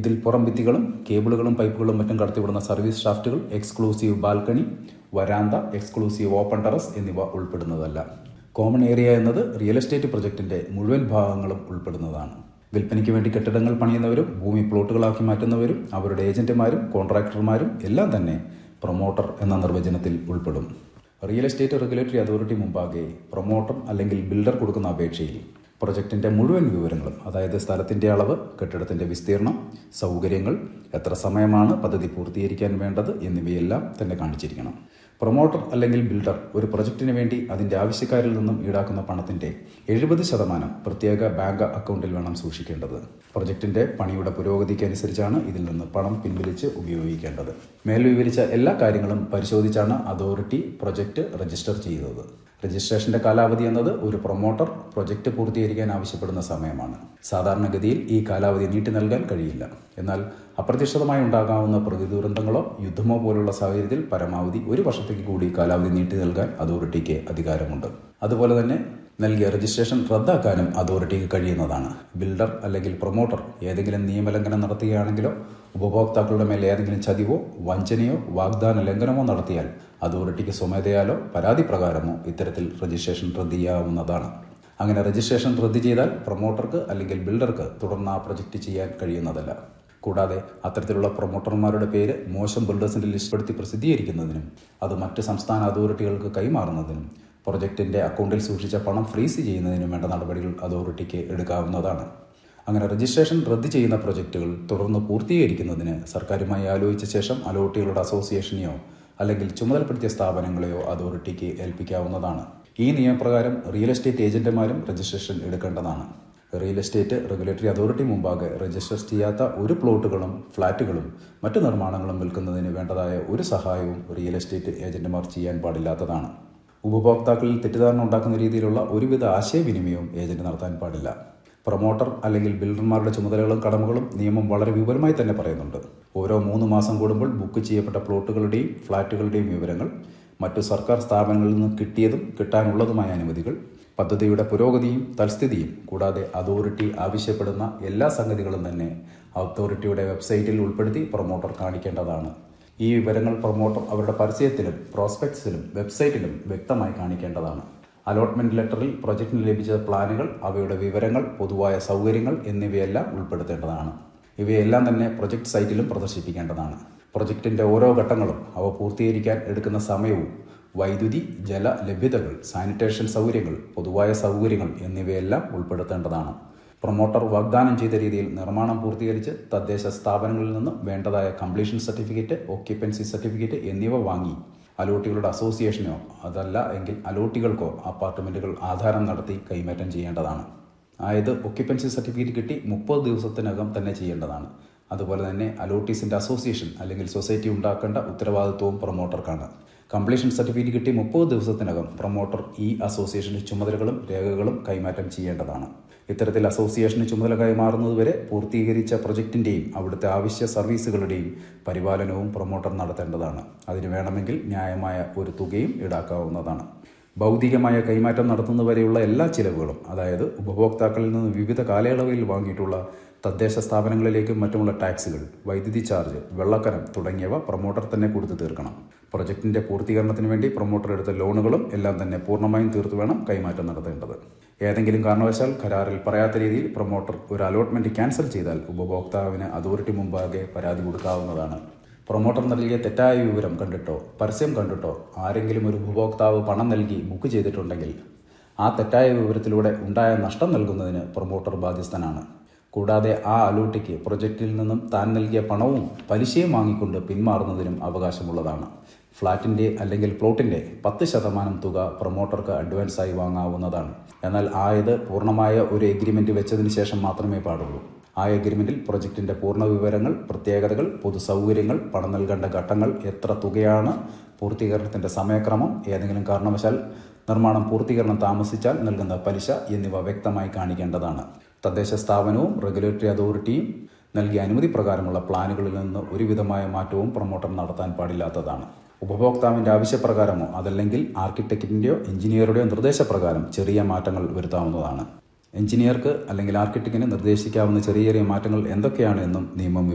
ഇതിൽ പുറം ഭിത്തികളും കേബിളുകളും പൈപ്പുകളും മറ്റും കടത്തിവിടുന്ന സർവീസ് ഷാഫ്റ്റുകൾ എക്സ്ക്ലൂസീവ് ബാൽക്കണി വരാന്ത എക്സ്ക്ലൂസീവ് ഓപ്പൺ ടെറസ് എന്നിവ ഉൾപ്പെടുന്നതല്ല കോമൺ ഏരിയ എന്നത് റിയൽ എസ്റ്റേറ്റ് പ്രൊജക്ടിന്റെ മുഴുവൻ ഭാഗങ്ങളും ഉൾപ്പെടുന്നതാണ് വിൽപ്പനയ്ക്ക് വേണ്ടി കെട്ടിടങ്ങൾ പണിയുന്നവരും ഭൂമി പ്ലോട്ടുകളാക്കി മാറ്റുന്നവരും അവരുടെ ഏജന്റുമാരും കോൺട്രാക്ടർമാരും എല്ലാം തന്നെ പ്രൊമോട്ടർ എന്ന നിർവചനത്തിൽ ഉൾപ്പെടും റിയൽ എസ്റ്റേറ്റ് റെഗുലേറ്ററി അതോറിറ്റി മുമ്പാകെ പ്രൊമോട്ടർ അല്ലെങ്കിൽ ബിൽഡർ കൊടുക്കുന്ന അപേക്ഷയിൽ പ്രൊജക്ടിന്റെ മുഴുവൻ വിവരങ്ങളും അതായത് സ്ഥലത്തിന്റെ അളവ് കെട്ടിടത്തിന്റെ വിസ്തീർണം സൗകര്യങ്ങൾ എത്ര സമയമാണ് പദ്ധതി പൂർത്തീകരിക്കാൻ വേണ്ടത് എന്നിവയെല്ലാം തന്നെ കാണിച്ചിരിക്കണം പ്രൊമോട്ടർ അല്ലെങ്കിൽ ബിൽഡർ ഒരു പ്രൊജക്ടിന് വേണ്ടി അതിന്റെ ആവശ്യക്കാരിൽ നിന്നും ഈടാക്കുന്ന പണത്തിന്റെ എഴുപത് ശതമാനം പ്രത്യേക ബാങ്ക് അക്കൗണ്ടിൽ വേണം സൂക്ഷിക്കേണ്ടത് പ്രൊജക്ടിന്റെ പണിയുടെ പുരോഗതിക്ക് അനുസരിച്ചാണ് ഇതിൽ നിന്ന് പണം പിൻവലിച്ച് ഉപയോഗിക്കേണ്ടത് മേൽ വിവരിച്ച എല്ലാ കാര്യങ്ങളും പരിശോധിച്ചാണ് അതോറിറ്റി പ്രൊജക്ട് രജിസ്റ്റർ ചെയ്തത് രജിസ്ട്രേഷന്റെ കാലാവധി എന്നത് ഒരു പ്രൊമോട്ടർ പ്രൊജക്ട് പൂർത്തീകരിക്കാൻ ആവശ്യപ്പെടുന്ന സമയമാണ് സാധാരണഗതിയിൽ ഈ കാലാവധി നീട്ടി നൽകാൻ കഴിയില്ല എന്നാൽ അപ്രതീക്ഷിതമായി ഉണ്ടാകാവുന്ന പ്രകൃതി ദുരന്തങ്ങളോ യുദ്ധമോ പോലുള്ള സാഹചര്യത്തിൽ പരമാവധി ഒരു വർഷത്തേക്ക് കൂടി കാലാവധി നീട്ടി നൽകാൻ അതോറിറ്റിക്ക് അധികാരമുണ്ട് അതുപോലെ തന്നെ നൽകിയ രജിസ്ട്രേഷൻ റദ്ദാക്കാനും അതോറിറ്റിക്ക് കഴിയുന്നതാണ് ബിൽഡർ അല്ലെങ്കിൽ പ്രൊമോട്ടർ ഏതെങ്കിലും നിയമലംഘനം നടത്തുകയാണെങ്കിലോ ഉപഭോക്താക്കളുടെ മേൽ ഏതെങ്കിലും ചതിവോ വഞ്ചനയോ വാഗ്ദാന ലംഘനമോ നടത്തിയാൽ അതോറിറ്റിക്ക് സ്വമേധയാലോ പരാതി പ്രകാരമോ ഇത്തരത്തിൽ രജിസ്ട്രേഷൻ റദ്ദ് ചെയ്യാവുന്നതാണ് അങ്ങനെ രജിസ്ട്രേഷൻ റദ്ദ് ചെയ്താൽ പ്രൊമോട്ടർക്ക് അല്ലെങ്കിൽ ബിൽഡർക്ക് തുടർന്ന് ആ പ്രൊജക്റ്റ് ചെയ്യാൻ കഴിയുന്നതല്ല കൂടാതെ അത്തരത്തിലുള്ള പ്രൊമോട്ടർമാരുടെ പേര് മോശം ബിൽഡേഴ്സിന്റെ ലിസ്റ്റ്പ്പെടുത്തി പ്രസിദ്ധീകരിക്കുന്നതിനും അത് മറ്റ് സംസ്ഥാന അതോറിറ്റികൾക്ക് കൈമാറുന്നതിനും പ്രൊജക്ടിന്റെ അക്കൗണ്ടിൽ സൂക്ഷിച്ച പണം ഫ്രീസ് ചെയ്യുന്നതിനും വേണ്ട നടപടികൾ അതോറിറ്റിക്ക് എടുക്കാവുന്നതാണ് അങ്ങനെ രജിസ്ട്രേഷൻ റദ്ദ് ചെയ്യുന്ന പ്രൊജക്റ്റുകൾ തുടർന്ന് പൂർത്തീകരിക്കുന്നതിന് സർക്കാരുമായി ആലോചിച്ച ശേഷം അലോട്ടികളുടെ അസോസിയേഷനെയോ അല്ലെങ്കിൽ ചുമതലപ്പെടുത്തിയ സ്ഥാപനങ്ങളെയോ അതോറിറ്റിക്ക് ഏൽപ്പിക്കാവുന്നതാണ് ഈ നിയമപ്രകാരം റിയൽ എസ്റ്റേറ്റ് ഏജന്റുമാരും രജിസ്ട്രേഷൻ എടുക്കേണ്ടതാണ് റിയൽ എസ്റ്റേറ്റ് റെഗുലേറ്ററി അതോറിറ്റി മുമ്പാകെ രജിസ്റ്റർ ചെയ്യാത്ത ഒരു പ്ലോട്ടുകളും ഫ്ളാറ്റുകളും മറ്റു നിർമ്മാണങ്ങളും വിൽക്കുന്നതിന് വേണ്ടതായ ഒരു സഹായവും റിയൽ എസ്റ്റേറ്റ് ഏജന്റുമാർ ചെയ്യാൻ പാടില്ലാത്തതാണ് ഉപഭോക്താക്കളിൽ തെറ്റിദ്ധാരണ ഉണ്ടാക്കുന്ന രീതിയിലുള്ള ഒരുവിധ ആശയവിനിമയവും ഏജന്റ് നടത്താൻ പാടില്ല പ്രൊമോട്ടർ അല്ലെങ്കിൽ ബിൽഡർമാരുടെ ചുമതലകളും കടമകളും നിയമം വളരെ വിപുലമായി തന്നെ പറയുന്നുണ്ട് ഓരോ മൂന്ന് മാസം കൂടുമ്പോൾ ബുക്ക് ചെയ്യപ്പെട്ട പ്ലോട്ടുകളുടെയും ഫ്ളാറ്റുകളുടെയും വിവരങ്ങൾ മറ്റു സർക്കാർ സ്ഥാപനങ്ങളിൽ നിന്ന് കിട്ടിയതും കിട്ടാനുള്ളതുമായ അനുമതികൾ പദ്ധതിയുടെ പുരോഗതിയും തൽസ്ഥിതിയും കൂടാതെ അതോറിറ്റി ആവശ്യപ്പെടുന്ന എല്ലാ സംഗതികളും തന്നെ അതോറിറ്റിയുടെ വെബ്സൈറ്റിൽ ഉൾപ്പെടുത്തി പ്രൊമോട്ടർ കാണിക്കേണ്ടതാണ് ഈ വിവരങ്ങൾ പ്രൊമോട്ടർ അവരുടെ പരസ്യത്തിലും പ്രോസ്പെക്ട്സിലും വെബ്സൈറ്റിലും വ്യക്തമായി കാണിക്കേണ്ടതാണ് അലോട്ട്മെന്റ് ലെറ്ററിൽ പ്രൊജക്ടിന് ലഭിച്ച പ്ലാനുകൾ അവയുടെ വിവരങ്ങൾ പൊതുവായ സൗകര്യങ്ങൾ എന്നിവയെല്ലാം ഉൾപ്പെടുത്തേണ്ടതാണ് ഇവയെല്ലാം തന്നെ പ്രൊജക്ട് സൈറ്റിലും പ്രദർശിപ്പിക്കേണ്ടതാണ് പ്രൊജക്ടിന്റെ ഓരോ ഘട്ടങ്ങളും അവ പൂർത്തീകരിക്കാൻ എടുക്കുന്ന സമയവും വൈദ്യുതി ജല ലഭ്യതകൾ സാനിറ്റേഷൻ സൗകര്യങ്ങൾ പൊതുവായ സൗകര്യങ്ങൾ എന്നിവയെല്ലാം ഉൾപ്പെടുത്തേണ്ടതാണ് പ്രൊമോട്ടർ വാഗ്ദാനം ചെയ്ത രീതിയിൽ നിർമ്മാണം പൂർത്തീകരിച്ച് തദ്ദേശ സ്ഥാപനങ്ങളിൽ നിന്ന് വേണ്ടതായ കംപ്ലീഷൻ സർട്ടിഫിക്കറ്റ് ഓക്യുപ്പൻസി സർട്ടിഫിക്കറ്റ് എന്നിവ വാങ്ങി അലോട്ടികളുടെ അസോസിയേഷനോ അതല്ല എങ്കിൽ അലോട്ടികൾക്കോ അപ്പാർട്ട്മെന്റുകൾ ആധാരം നടത്തി കൈമാറ്റം ചെയ്യേണ്ടതാണ് ആയത് ഒക്യുപ്പൻസി സർട്ടിഫിക്കറ്റ് കിട്ടി മുപ്പത് ദിവസത്തിനകം തന്നെ ചെയ്യേണ്ടതാണ് അതുപോലെ തന്നെ അലോട്ടീസിന്റെ അസോസിയേഷൻ അല്ലെങ്കിൽ സൊസൈറ്റി ഉണ്ടാക്കേണ്ട ഉത്തരവാദിത്വവും പ്രൊമോട്ടർക്കാണ് കംപ്ലീഷൻ സർട്ടിഫിക്കറ്റ് കിട്ടി മുപ്പത് ദിവസത്തിനകം പ്രൊമോട്ടർ ഈ അസോസിയേഷന്റെ ചുമതലകളും രേഖകളും കൈമാറ്റം ചെയ്യേണ്ടതാണ് ഇത്തരത്തിൽ അസോസിയേഷന് ചുമതല കൈമാറുന്നതുവരെ പൂർത്തീകരിച്ച പ്രൊജക്ടിന്റെയും അവിടുത്തെ ആവശ്യ സർവീസുകളുടെയും പരിപാലനവും പ്രൊമോട്ടർ നടത്തേണ്ടതാണ് അതിന് വേണമെങ്കിൽ ന്യായമായ ഒരു തുകയും ഈടാക്കാവുന്നതാണ് ഭൗതികമായ കൈമാറ്റം നടത്തുന്നവരെയുള്ള എല്ലാ ചിലവുകളും അതായത് ഉപഭോക്താക്കളിൽ നിന്ന് വിവിധ കാലയളവിൽ വാങ്ങിയിട്ടുള്ള തദ്ദേശ സ്ഥാപനങ്ങളിലേക്കും മറ്റുമുള്ള ടാക്സുകൾ വൈദ്യുതി ചാർജ് വെള്ളക്കരം തുടങ്ങിയവ പ്രൊമോട്ടർ തന്നെ കൊടുത്തു തീർക്കണം പ്രൊജക്ടിന്റെ പൂർത്തീകരണത്തിന് വേണ്ടി പ്രൊമോട്ടർ എടുത്ത ലോണുകളും എല്ലാം തന്നെ പൂർണ്ണമായും തീർത്തു വേണം കൈമാറ്റം നടത്തേണ്ടത് ഏതെങ്കിലും കാരണവശാൽ കരാറിൽ പറയാത്ത രീതിയിൽ പ്രൊമോട്ടർ ഒരു അലോട്ട്മെന്റ് ക്യാൻസൽ ചെയ്താൽ ഉപഭോക്താവിന് അതോറിറ്റി മുമ്പാകെ പരാതി കൊടുക്കാവുന്നതാണ് പ്രൊമോട്ടർ നൽകിയ തെറ്റായ വിവരം കണ്ടിട്ടോ പരസ്യം കണ്ടിട്ടോ ആരെങ്കിലും ഒരു ഉപഭോക്താവ് പണം നൽകി ബുക്ക് ചെയ്തിട്ടുണ്ടെങ്കിൽ ആ തെറ്റായ വിവരത്തിലൂടെ ഉണ്ടായ നഷ്ടം നൽകുന്നതിന് പ്രൊമോട്ടർ ബാധ്യസ്ഥനാണ് കൂടാതെ ആ അലോട്ടിക്ക് പ്രൊജക്റ്റിൽ നിന്നും താൻ നൽകിയ പണവും പലിശയും വാങ്ങിക്കൊണ്ട് പിന്മാറുന്നതിനും അവകാശമുള്ളതാണ് ഫ്ളാറ്റിന്റെ അല്ലെങ്കിൽ പ്ലോട്ടിന്റെ പത്ത് ശതമാനം തുക പ്രൊമോട്ടർക്ക് അഡ്വാൻസായി വാങ്ങാവുന്നതാണ് എന്നാൽ ആയത് പൂർണ്ണമായ ഒരു എഗ്രിമെന്റ് വെച്ചതിന് ശേഷം മാത്രമേ പാടുള്ളൂ ആ എഗ്രിമെന്റിൽ പ്രൊജക്ടിന്റെ പൂർണ്ണ വിവരങ്ങൾ പ്രത്യേകതകൾ പൊതു സൗകര്യങ്ങൾ പണം നൽകേണ്ട ഘട്ടങ്ങൾ എത്ര തുകയാണ് പൂർത്തീകരണത്തിന്റെ സമയക്രമം ഏതെങ്കിലും കാരണവശാൽ നിർമ്മാണം പൂർത്തീകരണം താമസിച്ചാൽ നൽകുന്ന പലിശ എന്നിവ വ്യക്തമായി കാണിക്കേണ്ടതാണ് തദ്ദേശ സ്ഥാപനവും റെഗുലേറ്ററി അതോറിറ്റിയും നൽകിയ അനുമതി പ്രകാരമുള്ള പ്ലാനുകളിൽ നിന്ന് ഒരുവിധമായ മാറ്റവും പ്രൊമോട്ടർ നടത്താൻ പാടില്ലാത്തതാണ് ഉപഭോക്താവിന്റെ ആവശ്യപ്രകാരമോ അതല്ലെങ്കിൽ ആർക്കിടെക്റ്റിന്റെയോ എഞ്ചിനീയറുടെയോ നിർദ്ദേശപ്രകാരം ചെറിയ മാറ്റങ്ങൾ വരുത്താവുന്നതാണ് എഞ്ചിനീയർക്ക് അല്ലെങ്കിൽ ആർക്കിടെക്റ്റിന് നിർദ്ദേശിക്കാവുന്ന ചെറിയ ചെറിയ മാറ്റങ്ങൾ എന്തൊക്കെയാണ് എന്നും നിയമം